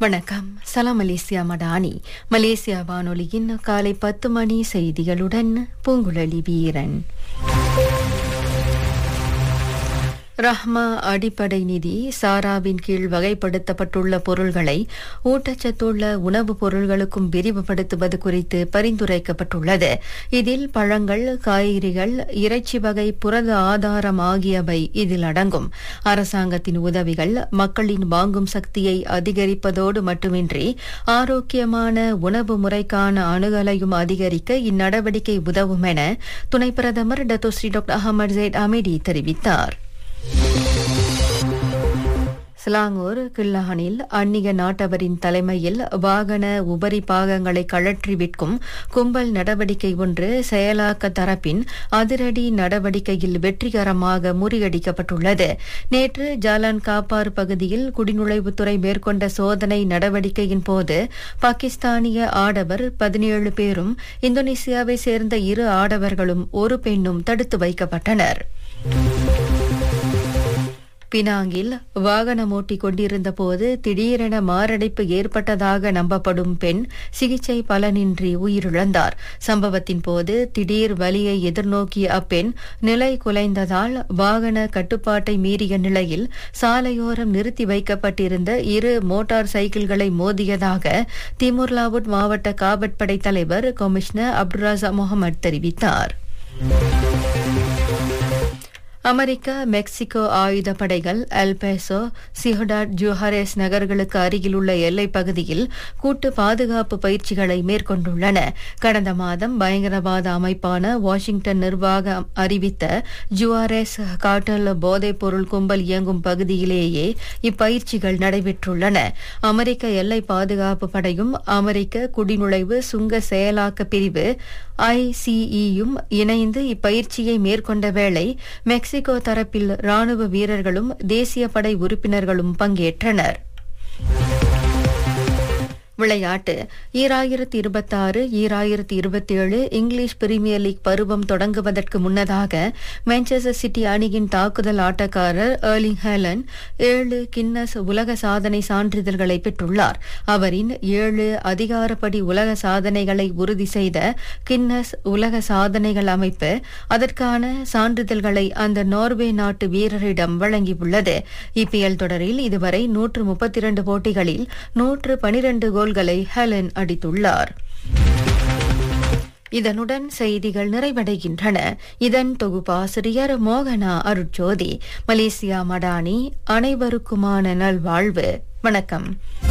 வணக்கம் சலாம் Malaysia Madani Malaysia வானொலியின் காலை பத்து மணி செய்திகளுடன் பூங்குழலி வீரன் ரஹ்மா அடிப்படை நிதி சாராவின் கீழ் வகைப்படுத்தப்பட்டுள்ள பொருள்களை ஊட்டச்சத்துள்ள உணவுப் பொருள்களுக்கும் விரிவுபடுத்துவது குறித்து பரிந்துரைக்கப்பட்டுள்ளது இதில் பழங்கள் காய்கறிகள் இறைச்சி வகை புரத ஆதாரம் ஆகியவை இதில் அடங்கும் அரசாங்கத்தின் உதவிகள் மக்களின் வாங்கும் சக்தியை அதிகரிப்பதோடு மட்டுமின்றி ஆரோக்கியமான உணவு முறைக்கான அணுகலையும் அதிகரிக்க இந்நடவடிக்கை உதவும் என துணை பிரதமர் Datuk Seri doctor Ahmad Zahid Hamidi தெரிவித்தார் சிலாங்கூர் கில்லானில் அந்நிய நாட்டவரின் தலைமையில் வாகன உபரி பாகங்களை கழற்றி விற்கும் கும்பல் நடவடிக்கை ஒன்று செயலாக்க தரப்பின் அதிரடி நடவடிக்கையில் வெற்றிகரமாக முறியடிக்கப்பட்டுள்ளது நேற்று ஜாலான் காப்பார் பகுதியில் குடிநுழைவுத்துறை மேற்கொண்ட சோதனை நடவடிக்கையின் போது பாகிஸ்தானிய ஆடவர் பதினேழு பேரும் இந்தோனேசியாவை சேர்ந்த இரு ஆடவர்களும் ஒரு பெண்ணும் தடுத்து வைக்கப்பட்டனர் பினாங்கில் வாகனம் ஓட்டிக் கொண்டிருந்த போது திடீரென மாரடைப்பு ஏற்பட்டதாக நம்பப்படும் பெண் சிகிச்சை பலனின்றி உயிரிழந்தார் சம்பவத்தின் போது திடீர் வலியை எதிர்நோக்கிய அப்பெண் நிலை குலைந்ததால் வாகன கட்டுப்பாட்டை மீறிய நிலையில் சாலையோரம் நிறுத்தி வைக்கப்பட்டிருந்த இரு மோட்டார் சைக்கிள்களை மோதியதாக திமுர்லாவுட் மாவட்ட காவற்படை தலைவர் கமிஷனர் அப்துராசா முகமது தெரிவித்தார் அமெரிக்கா மெக்சிகோ ஆயுத படைகள் அல்பேசோ சிஹடாட் ஜுஹாரேஸ் நகர்களுக்கு அருகில் உள்ள எல்லைப் பகுதியில் கூட்டு பாதுகாப்பு பயிற்சிகளை மேற்கொண்டுள்ளன கடந்த மாதம் பயங்கரவாத அமைப்பான வாஷிங்டன் நிர்வாகம் அறிவித்த ஜுவாரேஸ் காட்டல் போதைப் பொருள் கும்பல் இயங்கும் பகுதியிலேயே இப்பயிற்சிகள் நடைபெற்றுள்ளன அமெரிக்க எல்லை பாதுகாப்பு படையும் அமெரிக்க குடிநுழைவு சுங்க செயலாக்க பிரிவு ஐசிஇயும் இணைந்து இப்பயிற்சியை மேற்கொண்ட வேளை மெக்சிகோ தரப்பில் ராணுவ வீரர்களும் தேசிய படை உறுப்பினர்களும் பங்கேற்றனர் விளையாட்டு ஈராயிரத்தி இருபத்தாறு ஈராயிரத்தி இருபத்தேழு இங்கிலீஷ் பிரீமியர் லீக் பருவம் தொடங்குவதற்கு முன்னதாக மான்செஸ்டர் சிட்டி அணியின் தாக்குதல் ஆட்டக்காரர் ஏர்லிங் ஹேலன் ஏழு கின்னஸ் உலக சாதனை சான்றிதழ்களை பெற்றுள்ளார் அவரின் ஏழு அதிகாரப்படி உலக சாதனைகளை உறுதி செய்த கின்னஸ் உலக சாதனைகள் அமைப்பு அதற்கான சான்றிதழ்களை அந்த நார்வே நாட்டு வீரரிடம் வழங்கியுள்ளது இபிஎல் தொடரில் இதுவரை நூற்று முப்பத்தி இரண்டு போட்டிகளில் நூற்று பனிரண்டு கோல்களை ஹெலன் அடித்துள்ளார் இதனுடன் செய்திகள் நிறைவடைகின்றன இதன் தொகுப்பாசிரியர் மோகனா அருட்ஜோதி மலேசியா மடானி அனைவருக்குமான நல்வாழ்வு வணக்கம்